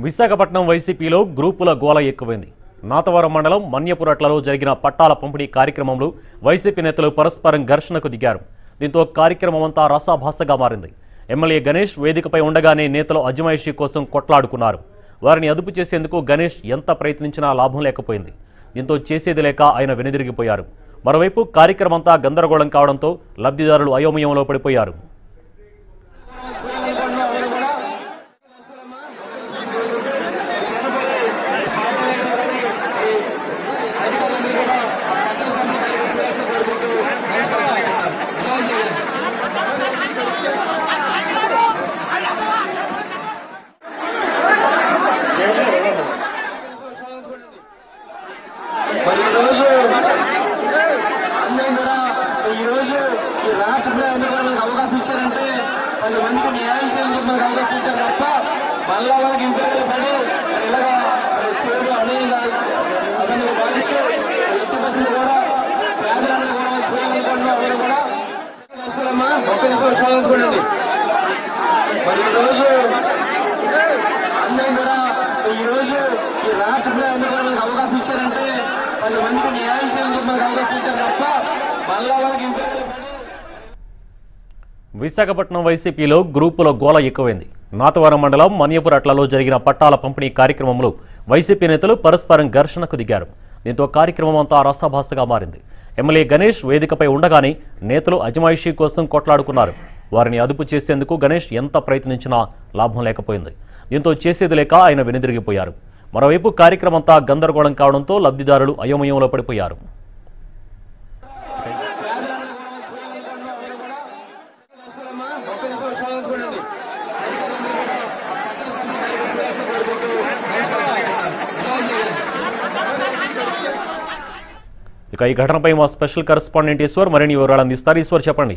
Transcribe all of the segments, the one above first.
విశాఖపట్నం వైసీపీలో గ్రూపుల గోల ఎక్కువైంది నాతవరం మండలం మన్యపురట్లలో జరిగిన పట్టాల పంపిణీ కార్యక్రమంలో వైసీపీ నేతలు పరస్పరం ఘర్షణకు దిగారు దీంతో కార్యక్రమం అంతా రసాభాసగా మారింది ఎమ్మెల్యే గణేష్ వేదికపై ఉండగానే నేతలు అజమాయిషీ కోసం కొట్లాడుకున్నారు వారిని అదుపు చేసేందుకు గణేష్ ఎంత ప్రయత్నించినా లాభం లేకపోయింది దీంతో చేసేది లేక ఆయన వెనుదిరిగిపోయారు మరోవైపు కార్యక్రమంతా గందరగోళం కావడంతో లబ్ధిదారులు అయోమయంలో పడిపోయారు మరి ఈరోజు అందరం కూడా ఈరోజు ఈ రాష్ట్రంలో అందరూ కూడా మనకు అవకాశం ఇచ్చారంటే పది మందికి న్యాయం చేయాలని చెప్పి మనకు అవకాశం ఇచ్చారు తప్ప మళ్ళా వాళ్ళకి ఇంపెక్కలు పడి మరి ఇలాగా మరి చేయడం అనేక అతన్ని భావిస్తూ ఎట్టి పర్సెంట్ కూడా పేదలందరూ కూడా మనం చేయాలనుకుంటున్నాం ఎవరు కూడా చేసుకోవాలమ్మా ఒక్క నిమిషం చేసుకోండి మరి ఈరోజు అందరం కూడా ఈ రోజు ఈ రాష్ట్రంలో అందరూ కూడా మనకు అవకాశం ఇచ్చారంటే పది మందికి న్యాయం చేయాలని చెప్పి మనకు అవకాశం ఇచ్చారు తప్ప మళ్ళా వాళ్ళకి ఇంపెక్కలు పడి విశాఖపట్నం వైసీపీలో గ్రూపుల గోల ఎక్కువైంది నాతవరం మండలం మన్యపురట్లలో జరిగిన పట్టాల పంపిణీ కార్యక్రమంలో వైసీపీ నేతలు పరస్పరం ఘర్షణకు దిగారు దీంతో కార్యక్రమం అంతా రసాభాసగా మారింది ఎమ్మెల్యే గణేష్ వేదికపై ఉండగానే నేతలు అజమాయిషీ కోసం కొట్లాడుకున్నారు వారిని అదుపు చేసేందుకు గణేష్ ఎంత ప్రయత్నించినా లాభం లేకపోయింది దీంతో చేసేది లేక ఆయన వెనుదిరిగిపోయారు మరోవైపు కార్యక్రమంతా గందరగోళం కావడంతో లబ్ధిదారులు అయోమయంలో పడిపోయారు ఒక్క నిమిషం చేసుకోండి ఇక ఈ ఘటనపై మా స్పెషల్ కరెస్పాండెంట్ ఈశ్వర్ మరిన్ని వివరాలు అందిస్తారు ఈశ్వర్ చెప్పండి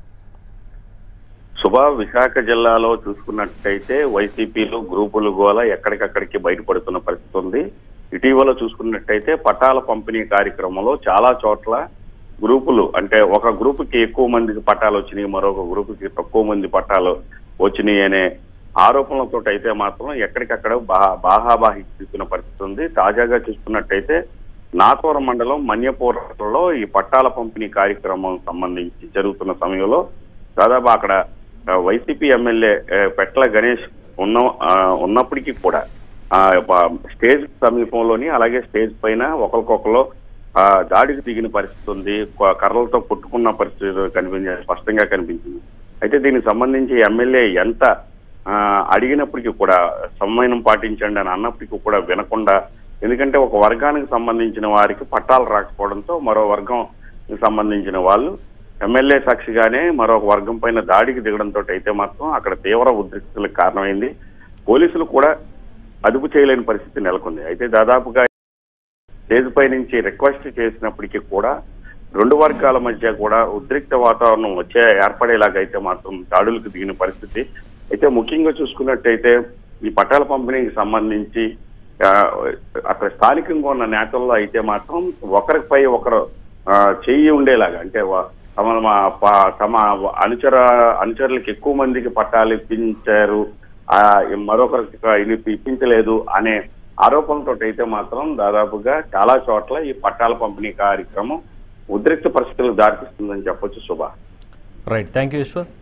సుభా విశాఖ జిల్లాలో చూసుకున్నట్టయితే వైసీపీలు గ్రూపులు గోల ఎక్కడికక్కడికి బయటపడుతున్న పరిస్థితి ఉంది ఇటీవల చూసుకున్నట్టయితే పట్టాల పంపిణీ కార్యక్రమంలో చాలా చోట్ల గ్రూపులు అంటే ఒక గ్రూపుకి ఎక్కువ మందికి పట్టాలు వచ్చినాయి మరొక గ్రూపుకి తక్కువ మంది పట్టాలు వచ్చినాయి అనే ఆరోపణలతో అయితే మాత్రం ఎక్కడికక్కడ బా- బాహాబాహి చూస్తున్న పరిస్థితి ఉంది తాజాగా చూసుకున్నట్టయితే నాతవరం మండలం మన్యపూర్లో ఈ పట్టాల పంపిణీ కార్యక్రమం సంబంధించి జరుగుతున్న సమయంలో దాదాపు అక్కడ ఆ, వైసీపీ ఎమ్మెల్యే ఆ, పెట్ల గణేష్ ఉన్న ఆ, ఉన్నప్పటికీ కూడా ఆ, ప- స్టేజ్ సమీపంలోని అలాగే స్టేజ్ పైన ఒకరికొకరు ఆ, దాడికి దిగిన పరిస్థితి ఉంది కొ- కర్రలతో కొట్టుకున్న పరిస్థితి కనిపించే స్పష్టంగా కనిపించింది అయితే దీనికి సంబంధించి ఎమ్మెల్యే ఎంత ఆ, అడిగినప్పటికీ కూడా సమన్వయం పాటించండి అని అన్నప్పటికీ కూడా వినకుండా ఎందుకంటే ఒక వర్గానికి సంబంధించిన వారికి పట్టాలు రాకపోవడంతో మరో వర్గం సంబంధించిన వాళ్ళు ఎమ్మెల్యే సాక్షిగానే మరొక వర్గం పైన దాడికి దిగడంతో అయితే మాత్రం అక్కడ తీవ్ర ఉద్రిక్తలకు కారణమైంది పోలీసులు కూడా అదుపు చేయలేని పరిస్థితి నెలకొంది అయితే దాదాపుగా స్టేజ్ పై నుంచి రిక్వెస్ట్ చేసినప్పటికీ కూడా రెండు వర్గాల మధ్య కూడా ఉద్రిక్త వాతావరణం వచ్చే ఏర్పడేలాగైతే మాత్రం దాడులకు దిగిన పరిస్థితి అయితే ముఖ్యంగా చూసుకున్నట్టయితే ఈ పట్టాల పంపిణీకి సంబంధించి ఆ, అక్కడ స్థానికంగా ఉన్న నేతల్లో అయితే మాత్రం ఒకరిపై ఒకరు ఆ, చెయ్యి ఉండేలాగా అంటే వా- తమ మా- ప- తమ అనుచర అనుచరులకు ఎక్కువ మందికి పట్టాలు ఇప్పించారు ఆ, మరొకరికి ఇది ఇప్పించలేదు అనే ఆరోపణలతో అయితే మాత్రం దాదాపుగా చాలా చోట్ల ఈ పట్టాల పంపిణీ కార్యక్రమం ఉద్రిక్త పరిస్థితులకు దారితీస్తుందని చెప్పొచ్చు శుభ రైట్ థ్యాంక్ యూ ఈశ్వర్